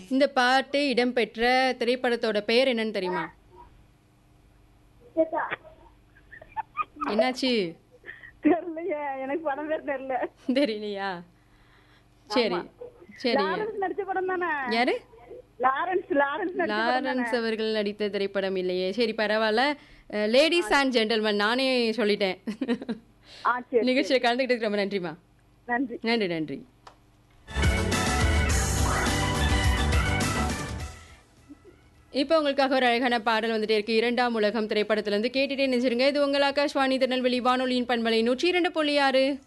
இந்த பாட்டு இடம்பெற்ற திரைப்படத்தோட பெயர் என்னன்னு தெரியுமா என்னாச்சு தெரியலையே எனக்கு படம் பேர் தெரியல தெரியலையா சரி சரி லாரன்ஸ் நடிச்ச படம் தானே யாரு லாரன்ஸ் லாரன்ஸ் நடிச்ச படம் தானே? லாரன்ஸ் அவர்கள் நடித்த திரைப்படம் இல்லையே சரி பரவாயில்ல லேடிஸ் அண்ட் ஜென்டல்மேன் நானே சொல்லிட்டேன் ஆ சரி நிகழ்ச்சியை கலந்துக்கிட்டு ரொம்ப நன்றிமா நன்றி நன்றி நன்றி இப்போ உங்களுக்காக ஒரு அழகான பாடல் வந்துட்டே இருக்கு இரண்டாம் உலகம் திரைப்படத்துல இருந்து கேட்டுட்டே நினைச்சிருங்க இது உங்கள் ஆகாஷ்வாணி திருநெல்வேலி வானொலியின் பண்பலை நூற்றி இரண்டு புள்ளி ஆறு